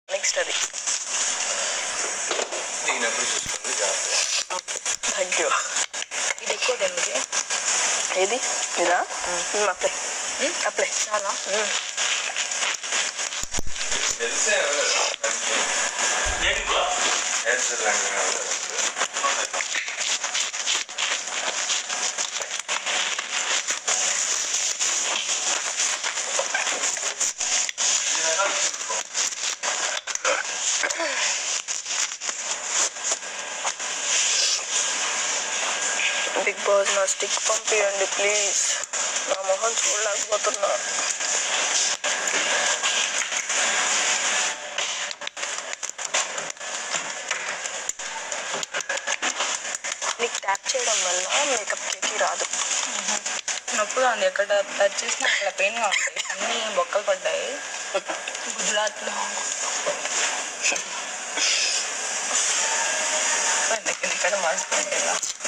Next అది దిగినప్పుడు చూసుకుంది జాగ్రత్త థ్యాంక్ యూ ఇది ఎక్కువ తిన్నది ఏది ఇదా అప్లై అప్లై చాలా తెలిసే బిగ్ బాస్ నా స్టిక్ పంపించండి ప్లీజ్ నా మొహం చూడలేకపోతున్నా నీకు ట్యాప్ చేయడం వల్ల మేకప్ కేకి రాదు నొప్పుగా ఉంది ఎక్కడ టచ్ చేసినా అక్కడ పెయిన్గా ఉంది అన్ని బొక్కలు పడ్డాయి గుజరాత్లో ఇక్కడ మార్చుకుంటే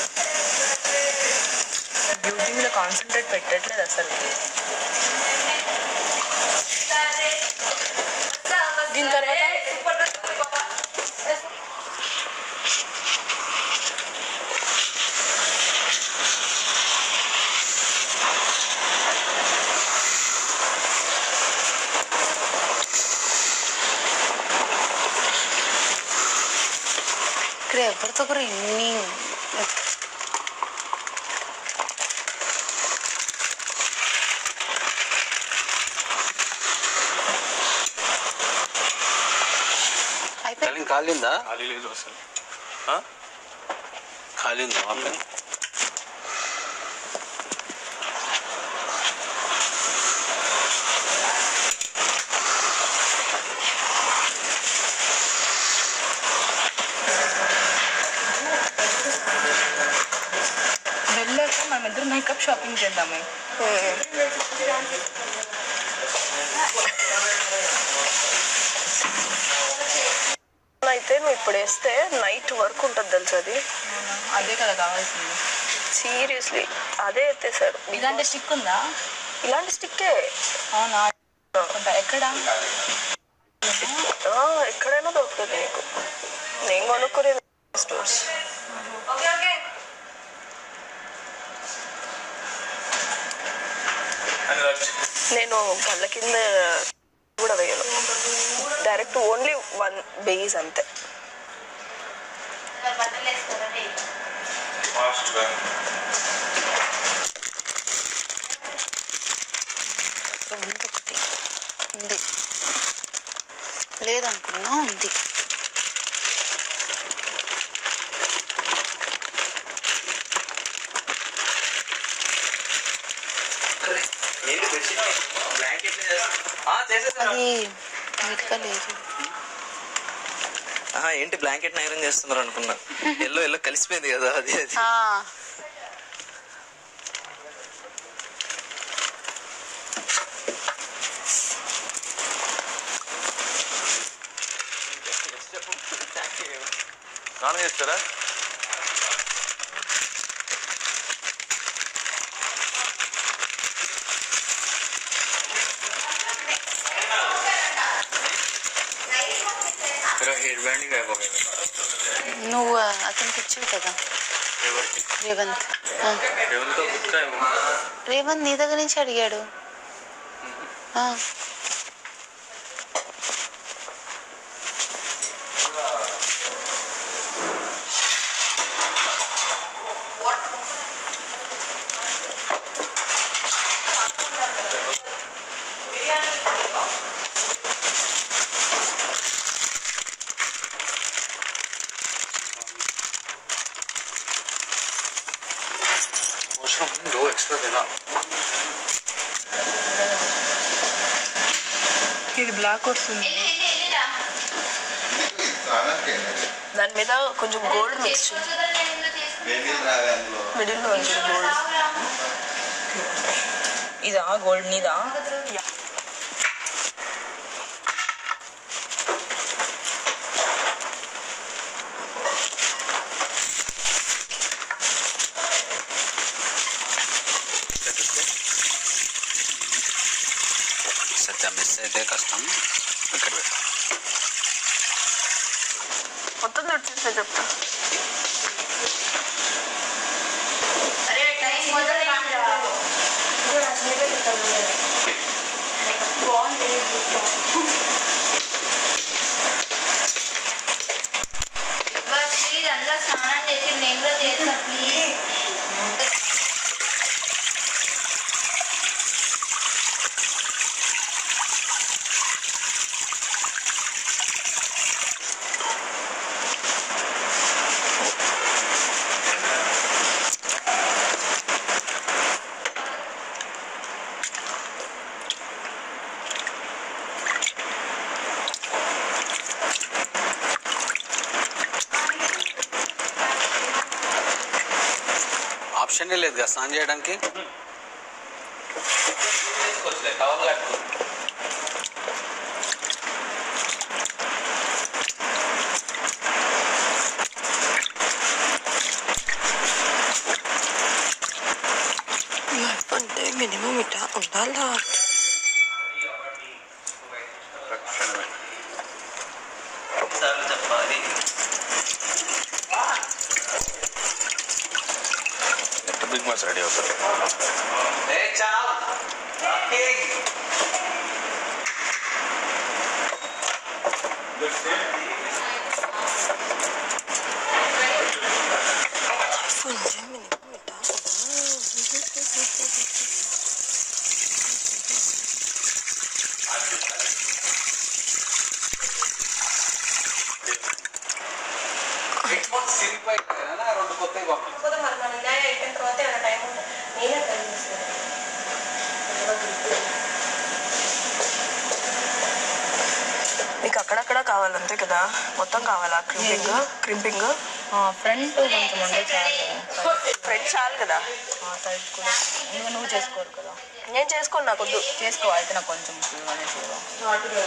బ్యూటీ మీద కాన్సన్ట్రేట్ పెట్టట్లేదు అసలు దీని తర్వాత ఇక్కడ ఎవరితో కూడా ఇన్ని అయిపోయి తల్లి కాలిందా ఖాళీ లేదు అసలు కాలిందా ఆపే వెళ్ళాక మనం ఇద్దరు మేకప్ షాపింగ్ చేద్దామే అయితే నువ్వు ఇప్పుడు వేస్తే నైట్ వర్క్ ఉంటుంది తెలుసు అది అదే కదా కావాల్సింది సీరియస్లీ అదే ఎత్తేసారు ఇలాంటి స్టిక్ ఉందా ఇలాంటి స్టిక్కే అవునా అనుకుంటా. ఎక్కడ ఆ, ఎక్కడైనా దొరుకుతుంది నీకు నేను కొనుక్కునేది స్టోర్స్ అని వచ్చి నేను కళ్ళ కింద కూడా వేయను డైరెక్ట్ ఓన్లీ వన్ బేస్ అంతే ఫాస్ట్గా ఉంది ఒకటి ఉంది లేదనుకున్నా ఉంది ఏంటి బెడ్షీట్ బ్లాంకెట్ చేసేసాను అది నీట్గా లేదు ఏంటి బ్లాంకెట్ ఐరన్ చేస్తున్నారు అనుకున్నా ఎల్లో ఎల్లో కలిసిపోయింది కదా అది అది ఆ, స్నానం చేస్తారా హెయిర్ బ్యాండింగ్ అయిపోయింది నువ్వు అతనికి ఇచ్చావు కదా ఎవరికి రేవంత్ ఆ, ఎవరితో బుక్ రేవంత్ నీ దగ్గర నుంచి అడిగాడు ఆ, दो एक्स्ट्रा देना ఇది బ్లాక్ వస్తుంది దాని మీద కొంచెం గోల్డ్ మిక్స్ మిడిల్లో ఉంది గోల్డ్ ఇదా గోల్డ్ నీదా సత్య మిస్ అయితే కష్టం ఇక్కడ పెట్టు మొత్తం తుడిచేస్తే చెప్తా ప్లీజ్ అందులో స్నానం చేసి నేను కూడా చేస్తా ప్లీజ్ ఆప్షన్ లేదు కదా స్నానం చేయడానికి లైఫ్ అంటే మినిమం ఇట ఉండాలా రక్షణమే చెప్పాలి ఎంత బిగ్ మాస్ రెడీ అవుతారు లైఫ్ అంటే మినిమం ఇట రెండు కొత్తవి పంపి నీకు అక్కడక్కడ కావాలంతే కదా మొత్తం కావాలా క్రింపింగ్ క్రింపింగ్ ఫ్రంట్ కొంచెం ఉండే చాలు ఫ్రెండ్ చాలు కదా సైడ్ కూడా ఇంకా నువ్వు చేసుకోరు కదా నేను చేసుకోను నాకు వద్దు చేసుకో అయితే నాకు కొంచెం ఇవ్వనే చూడ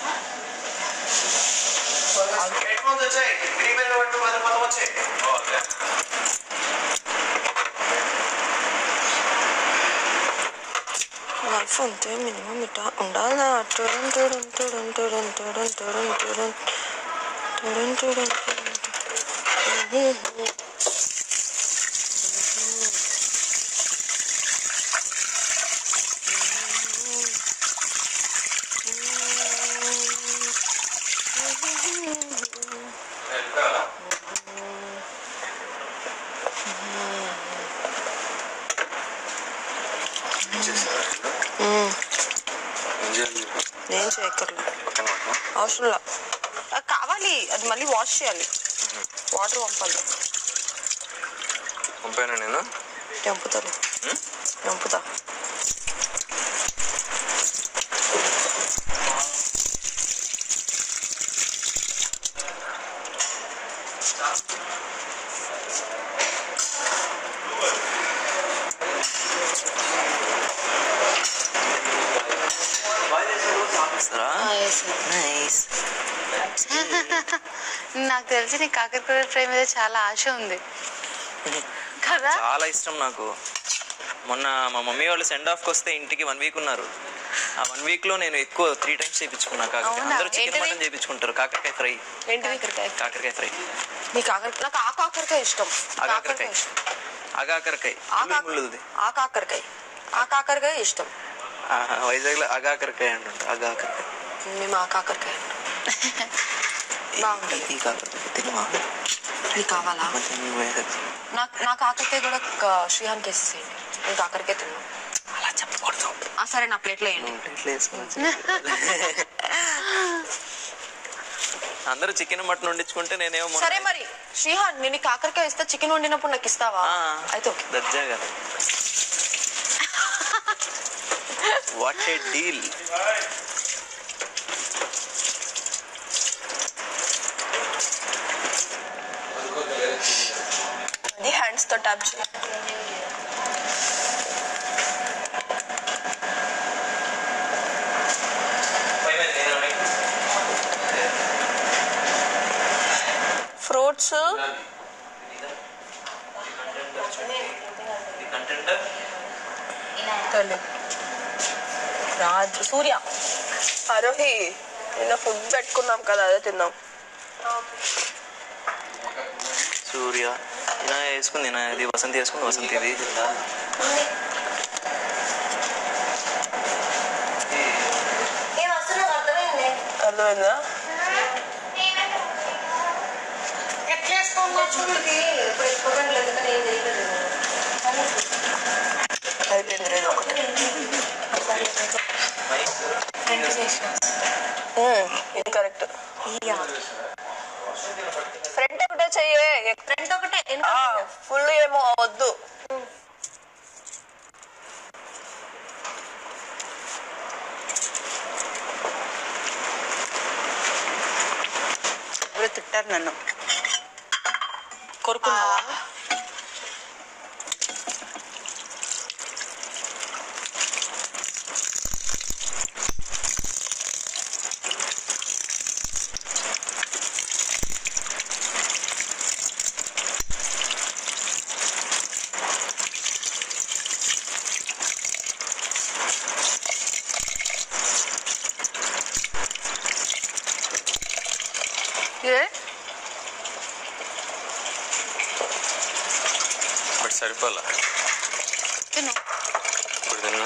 లైఫ్ అంటే మినిమం ఇట ఉండాలా టుడన్ టుడన్ టుడన్ టుడన్ టుడన్ టుడన్ టుడన్ టుడన్ టుడన్ టుడన్ నేను చేయక్కర్లే పక్కన పెట్టు. అవసరం లే అది కావాలి అది మళ్ళీ వాష్ చేయాలి వాటర్ పంపాలి పంపాను నేను తెంపుతాను తెంపుతా నైస్ నాకు తెలిసి నీ కాకరకాయ ఫ్రై మీద చాలా ఆశ ఉంది కదా చాలా ఇష్టం నాకు మొన్న మా మమ్మీ వాళ్ళు సెండ్ ఆఫ్కి వస్తే ఇంటికి వన్ వీక్ ఉన్నారు ఆ వన్ వీక్ లో నేను ఎక్కువ త్రీ టైమ్స్ చేయించుకున్నా కాకరకాయ అవునా? అందరూ చికెన్ ఏంటిది? మటన్ చేయించుకుంటారు కాకరకాయ ఫ్రై ఏంటిది కాకరకాయ ఫ్రై నీ కాకర నాకు ఆ కాకరకాయ ఇష్టం ఆగాకరకాయ ఇష్టం ఆగాకరకాయ ఆ ముళ్ళు కాక- ముళ్ళుది ఆ కాకరకాయ ఆ కాకరకాయ ఇష్టం వైజాగ్ లో అగాకరకాయ అంటుంటారు అగాకరకాయ మేము ఆ కాకరకాయ అంటాం. బాగుంటుంది ఈ కాకరకాయ తినవా నీకు కావాలా మంచిగా మీ వైజాగ్ నాకు నా కాకరకాయ కూడా క- శ్రీహాన్కి వేసేసేయండి నేను కాకరకాయ తిన్నాను అలా చెప్పకూడదు ఆ సరే నా ప్లేట్లో వేయండి నువ్వు ప్లేట్లు వేసుకొని అందరూ చికెన్ మటన్ వండించుకుంటే నేనేమో మొన్న- సరే మరి శ్రీహాన్ నేను ఈ కాకరకాయ ఇస్తే చికెన్ వండినప్పుడు నాకు ఇస్తావా ఆ, అయితే ఓకే దర్జాగా వాట్ ఏ డీల్ అది హ్యాండ్స్ తో ట్యాప్ చేయి ఫ్రూట్స్ తెలియదు రాజు సూర్య ఆరోహి నిన్న ఫుడ్ పెట్టుకున్నాం కదా అదే తిందాం సూర్య ఇలా వేసుకుంది నా ఇది వసంతి వేసుకుంది వసంతి ఇది ఏం వస్తున్నావు అర్థమైంది అర్థమైందా ఎట్లా వేసుకోవాలి చూడుకి ఇప్పుడు వేసుకోకండి ఎందుకని ఏం చేయలేదు అయిపోయింది లేదు ఒకటి ఇది కరెక్ట్ ఫ్రంట్ ఒకటే చెయ్యే ఫ్రంట్ ఒకటే వెనక ఫుల్ ఏమో వద్దు ఎవరు తిట్టారు నన్ను కొరుకున్నావా ఏ బట్ సరిపోలా తిను ఇప్పుడు తిన్నా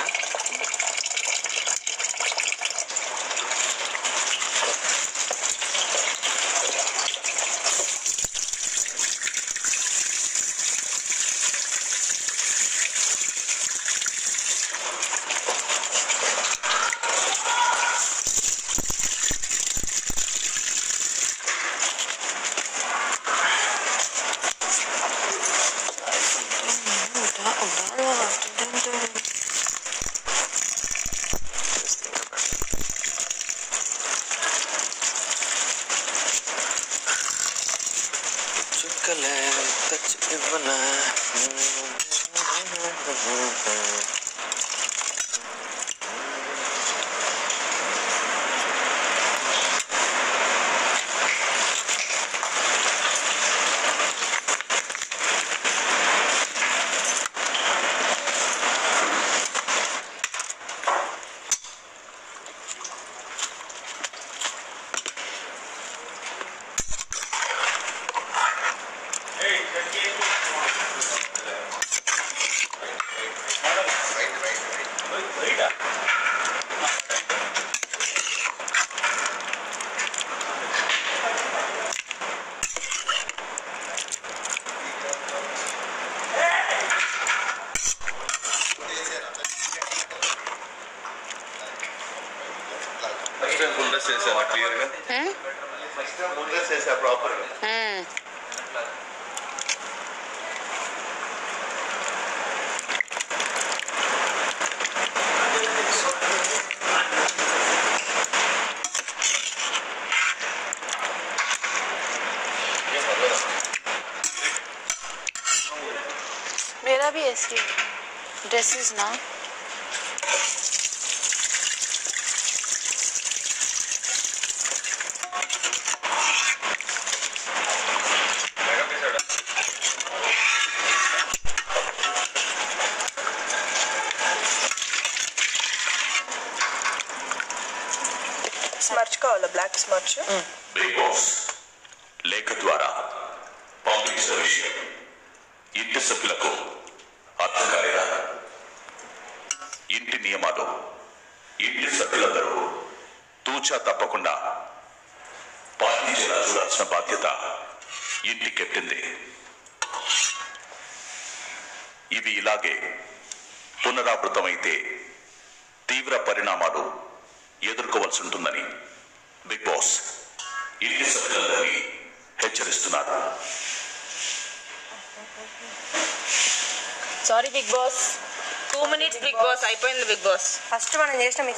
చుక్కలే తెచ్చి ఇవ్వనా ఫస్ట్ టైం ఫుల్ డ్రెస్ చేశాను క్లియర్గా ఫస్ట్ టైం ఫుల్ డ్రెస్ చేశా ప్రాపర్గా మ్మ్. मेरा भी ऐसी ड्रेसेस ना స్మర్చ్ కావాలా బ్లాక్ స్మర్చ్ బిగ్ బాస్ లేఖ ద్వారా పంపించిన విషయం ఇంటి సభ్యులకు అర్థం కాలేదా ఇంటి నియమాలు ఇంటి సభ్యులందరూ తూచా తప్పకుండా పాటించేలా చూడాల్సిన బాధ్యత ఇంటి కెప్టెన్ది ఇది ఇలాగే పునరావృతమైతే తీవ్ర పరిణామాలు ఎదుర్కోవాల్సి ఉంటుందని బిగ్ బాస్ ఇంటి సభ్యులందరినీ హెచ్చరిస్తున్నారు sorry Bigg Boss two minutes Bigg Boss అయిపోయింది బిగ్ బాస్ ఫస్ట్ మనం చేసిన మిస్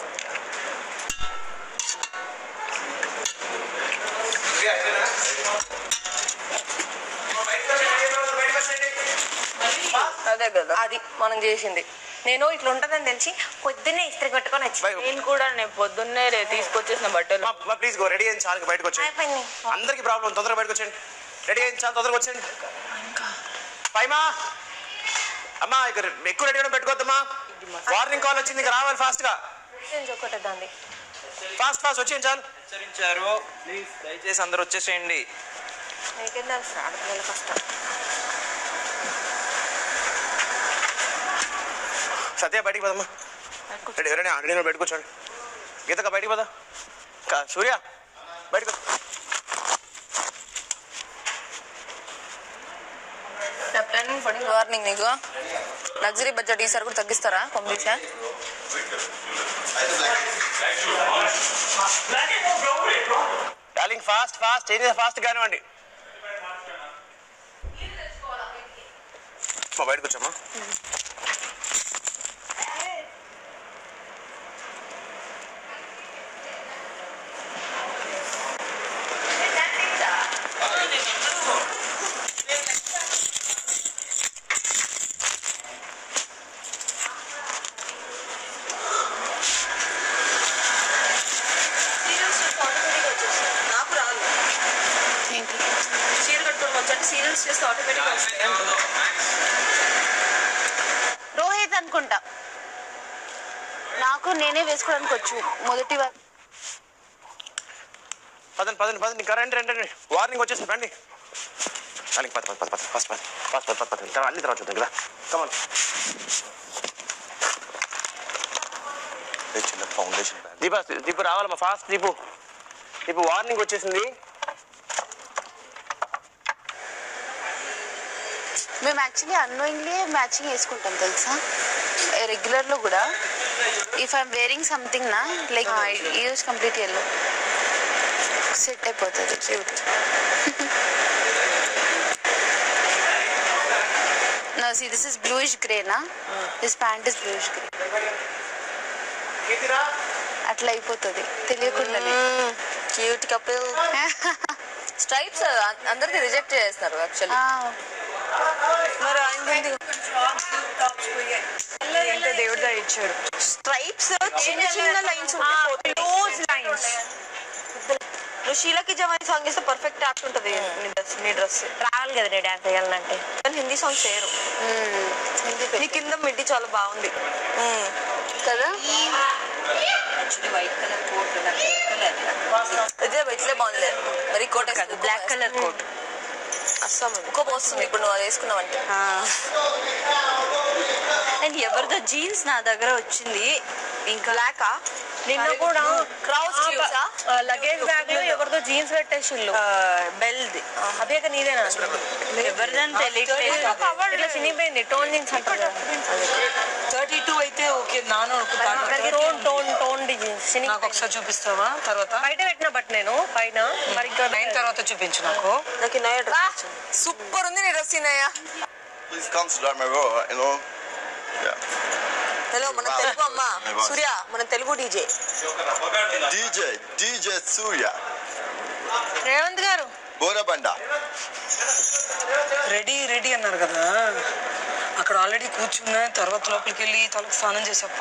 అదే కదా అది మనం చేసింది నేను ఇట్లా ఉంటుందని తెలిసి పొద్దున్నే ఇస్త్రీ కొట్టుకొని వచ్చి నేను కూడా నేను పొద్దున్నే రే- తీసుకొచ్చేసిన బట్టలు ప్లీజ్ గో రెడీ అయ్యింది చాలు బయటకు వచ్చేయండి అయిపోయింది అందరికి ప్రాబ్లం తొందరగా బయటకు వచ్చేయండి రెడీ అయ్యింది చాలు తొందరగా వచ్చేయండి పైమా అమ్మా ఇక ఎక్కువ రెడీ అవ్వడం పెట్టుకోవద్దమ్మా వార్నింగ్ కాల్ వచ్చింది ఇక రావాలి ఫాస్ట్ గా ఒకటే దాన్ని ఫాస్ట్ ఫాస్ట్ వచ్చేయండి చాలు హెచ్చరించారు ప్లీజ్ దయచేసి అందరు వచ్చేసేయండి నీకేం తెలుసు ఆడపిల్లల కష్టం సత్య బయటికి పదమ్మా రెడీ ఎవరైనా రెడీ బయటకు కూర్చోండి గీతక బయటికి పద కా- సూర్య బయటకు కెప్టెన్ గుడ్ మార్నింగ్ నీకు లగ్జరీ బడ్జెట్ ఈసారి కూడా తగ్గిస్తారా పంపించా డార్లింగ్ ఫాస్ట్ ఫాస్ట్ ఏం ఫాస్ట్ కానివ్వండి మా బయటకు వచ్చామా నాకు రాదు ఏంటి చీర కట్టుకొని వచ్చాక సీరియల్స్ చేస్తే ఆటోమేటిక్గా వస్తాయి రోహిత్ అనుకుంటా నాకు నేనే వేసుకోవడానికి వచ్చు మొదటి వా- పదండి పదండి పదండి ఇంకా రండి రండి రండి వార్నింగ్ వచ్చేసి రండి డార్లింగ్ పద పద పద పద ఫాస్ట్ పద ఫాస్ట్ పద పద పద ఇంకా అన్ని తర్వాత చూద్దాం కదా కమన్ చిన్న ఫౌండేషన్ దీప దీపు రావాలమ్మా ఫాస్ట్ దీపు దీపు వార్నింగ్ వచ్చేసింది మేము యాక్చువల్లీ అన్నోయింగ్లీ మ్యాచింగ్ వేసుకుంటాం తెలుసా రెగ్యులర్ లో కూడా ఇఫ్ ఐఎమ్ వేరింగ్ సంథింగ్ నా like use complete yellow set అయిపోతుంది క్యూట్ నా సి దిస్ ఇస్ బ్లూయిష్ గ్రేనా this pant is bluish grey కీర్తిరా అట్లా అయిపోతుంది తెలియకుండానే క్యూట్ కపిల్ స్ట్రైప్స్ అందరికి రిజెక్ట్ చేస్తున్నారు యాక్చువల్లీ మరి ఆయన అంటే దేవుడిగా ఇచ్చాడు స్ట్రైప్స్ చిన్న చిన్న లైన్స్ క్లోజ్ లైన్స్ నువ్వు షీలకి జమాయి సాంగ్ చేస్తే పర్ఫెక్ట్ యాక్ట్ ఉంటుంది నీ డ్రెస్ నీ డ్రెస్ రావాలి కదా నేను డాన్స్ చేయాలంటే కానీ హిందీ సాంగ్స్ చేయరు నీ కింద మిడ్డి చాలా బాగుంది మ్మ్. కదా వైట్ కలర్ కోట్ ఇదే ఇట్లే బాగుంది మరి కోట్ బ్లాక్ కలర్ కోట్ అస్సాం ఇంకో పోస్తుంది ఇప్పుడు నువ్వు అది వేసుకున్నావంటే అండ్ ఎవరిదో జీన్స్ నా దగ్గర వచ్చింది ఇంకా బ్లాకా నిన్న కూడా క్రౌస్ జీన్సా లగేజ్ బ్యాగ్ లో ఎవరిదో జీన్స్ పెట్టేసిండు బెల్ది అదే నీదేనా ఎవరిదని తెలియట్లేదు ఇట్లా చినిగిపోయింది టోన్ జీన్స్ అంటారు థర్టీ టూ అయితే ఓకే నాన్న టోన్ టోన్ టోన్ జీన్స్ నాకు ఒకసారి చూపిస్తావా తర్వాత బయట పెట్టిన బట్ నేను పైన మరి ఇంకా నైన్ తర్వాత చూపించు నాకు నాకు నయ డ్రెస్ సూపర్ ఉంది నీ డ్రెస్ నయ Please consider my role, you know. Yeah. Hello మన తెలుగు అమ్మ సూర్య మన Telugu DJ DJ, DJ Surya, Revanth garu Borabanda. Ready ready అన్నారు కదా అక్కడ ఆల్రెడీ కూర్చున్నా తర్వాత లోపలికి వెళ్ళి తలకు స్నానం చేసప్ప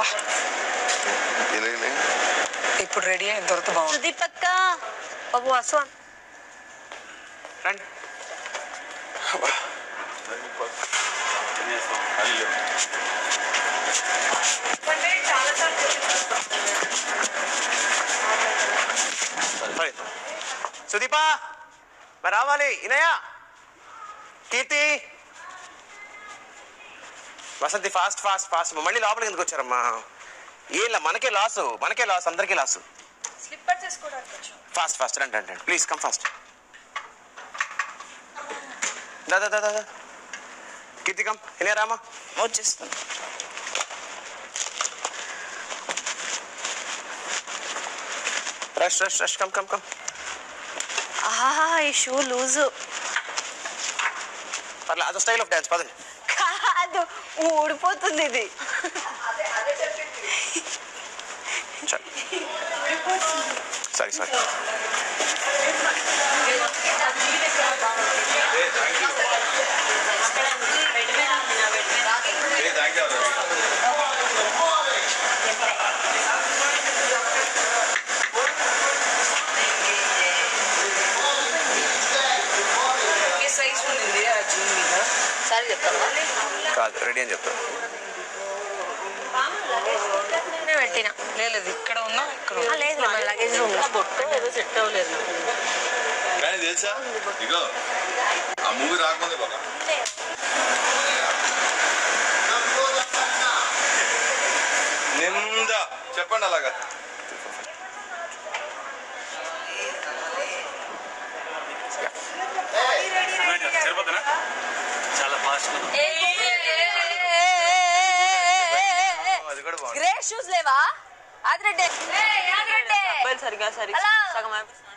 ఇప్పుడు రెడీ అయిన తర్వాత బాగుంది సుదీప్ అక్క బాబు అస్వాన్ రండి సరే. సుదీపా మరి రావాలి Inaya Keerthi Vasanthi fast fast fast మళ్ళీ లోపలికి ఎందుకు వచ్చారమ్మా ఏం మనకే లాసు మనకే లాస్ అందరికీ లాసు స్లిప్పర్ చేసుకోవడానికి ఫాస్ట్ ఫాస్ట్ రండి రండి ప్లీజ్ కమ్ ఫాస్ట్ దా దా దా దా దా. కీర్తి కమ్ ఇనే రామా వచ్చేస్తాను rush rush rush come come come ఆహా ఈ షూ లూజు పర్లే అదో స్టైల్ ఆఫ్ డాన్స్ పదండి కాదు ఊడిపోతుంది ఇది సారీ సారీ Thank you. ఏ సైజ్ ఉంది ఆ జీన్ మీద సరే చెప్తావా కాదు రెడీ అని చెప్తాను పెట్టిన లేదు ఇక్కడ ఉన్నా ఇక్కడ ఉన్నా. లేదు మన లగేజ్ రూమ్ బొట్టు ఏదో సెట్ అవ్వలేదు కానీ తెలుసా ఇగో ఆ మూవీ రాకముందే బాబా నిందా చెప్పండి అలాగా చాలా ఫాస్ట్ అది కూడా బాగుంది గ్రే షూస్ లేవా ఆదిరెడ్డి ఆదిరెడ్డి అబ్బాయిలు సరిగా సరిగా హలో. సగం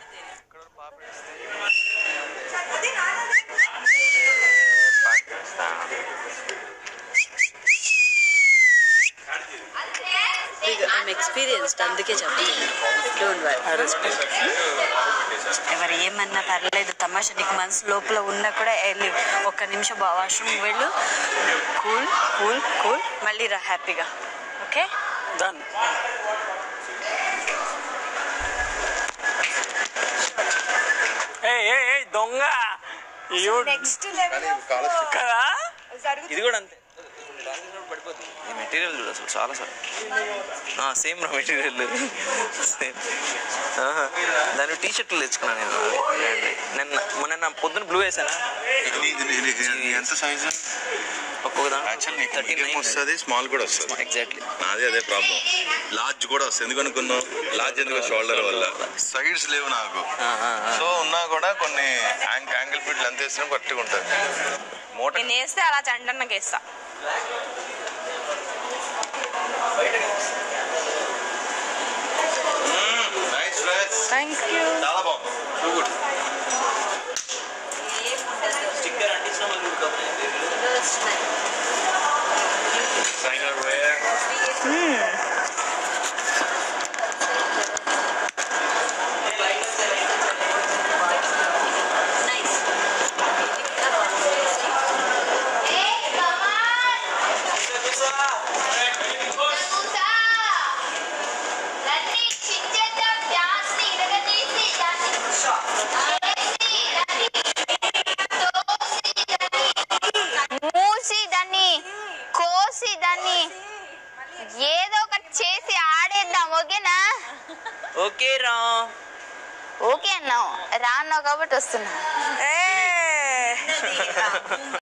ఐఎమ్ ఎక్స్పీరియన్స్డ్ అందుకే చెప్తాను డోంట్ వరీ ఎవరు ఏమన్నా పర్లేదు తమాషా నీకు మనసు లోపల ఉన్నా కూడా వెళ్ళి ఒక్క నిమిషం వాష్రూమ్ వెళ్ళు కూల్ కూల్ కూల్ మళ్ళీ రా హ్యాపీగా ఓకే డన్ దొంగ నెక్స్ట్ కానీ కాలేజ్ కదా ఇది కూడా అంతే పడిపోతుంది ఈ మెటీరియల్ చూడు అసలు చాలా సార్ సేమ్ రా మెటీరియల్ సేమ్ దాని టీ షర్ట్లు తెచ్చుకున్నాను నేను అది. నిన్న మొన్న నా పొద్దున బ్లూ వేసానా ఎంత సైజు ఒక్కొక్క యాక్చువల్ నీకు థర్టీ మీడియం వస్తుంది స్మాల్ కూడా వస్తుంది ఎగ్జాక్ట్లీ నాది అదే ప్రాబ్లం లార్జ్ కూడా వస్తుంది ఎందుకు అనుకున్నావు లార్జ్ ఎందుకు షోల్డర్ వల్ల సైడ్స్ లేవు నాకు సో ఉన్నా కూడా కొన్ని యాంగిల్ ఫిట్ లెంత్ వేసిన కరెక్ట్గా ఉంటుంది మూట నేను వేస్తే అలా చండన్నకి వేస్తా నైస్ డ్రెస్ థ్యాంక్ యూ చాలా బాగుంది టూ గుడ్ స్టిక్కర్ అంటించిన మళ్ళీ సైనర్ వేర్ మూసి దాన్ని కోసి దాన్ని ఏదో ఒకటి చేసి ఆడేద్దాం ఓకేనా ఓకే రా ఓకే అన్నావు రా అన్నావు కాబట్టి వస్తున్నా